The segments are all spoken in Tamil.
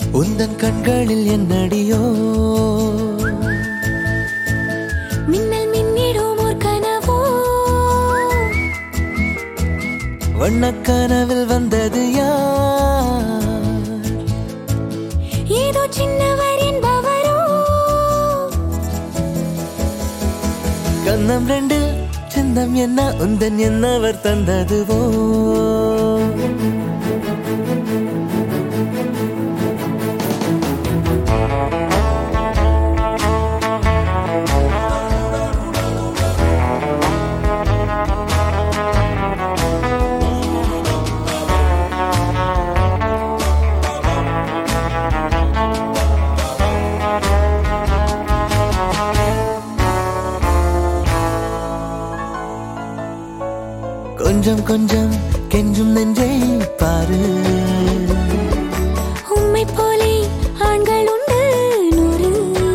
உந்தன் கண்களில் என்னடியோ மின்னல் மின்னிடும் ஓர் கனவோ வண்ணக் கனவில் வந்தது யார் ஏதோ சின்னவர் என்பவரோ கண்ணம் ரெண்டு சின்னம் என்ன உந்தன் என்னவர் தந்ததுவோ கொஞ்சம் கொஞ்சம் கெஞ்சும் நெஞ்சை பாரு உம்மை போலே ஆண்கள் உண்டு நூறு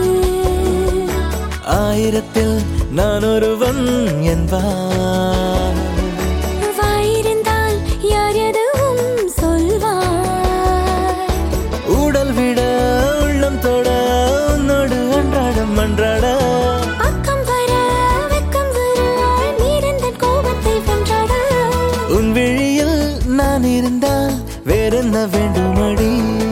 ஆயிரத்தில் நான் ஒருவன் என்பார் வாயிருந்தால் யார் எதுவும் சொல்வார் ஊடல் விட உள்ளம் தொட உன்னோடு அன்றாடம் அன்றாட பக்கம் வர வெக்கம் வர நீரந்தன் கோபத்தை வென்றாட உன் விழியில் நான் இருந்தால் வேறென்ன வேண்டுமடி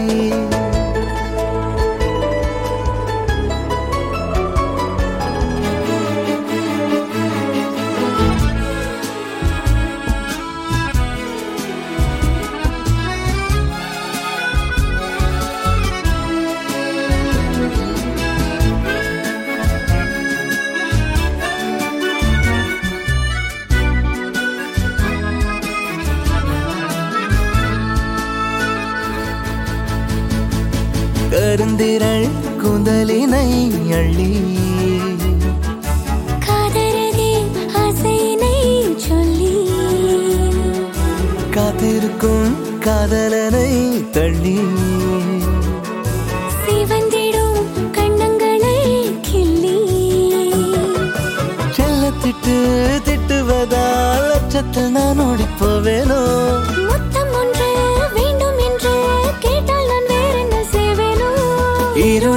கருந்திரள் கூந்தலினை அள்ளி காதரதே ஆசையினை சொல்லி காத்திருக்கும் காதலனை தள்ளி சிவந்திடும் கண்ணங்களை கிள்ளி செல்லத்திட்டு திட்டுவதால் அச்சத்தில் நான் ஓடிப் போவேனோ முத்தம் ஒன்று வேண்டும் என்று கேட்டால் நான் வேறென்ன செய்வேனோ இரு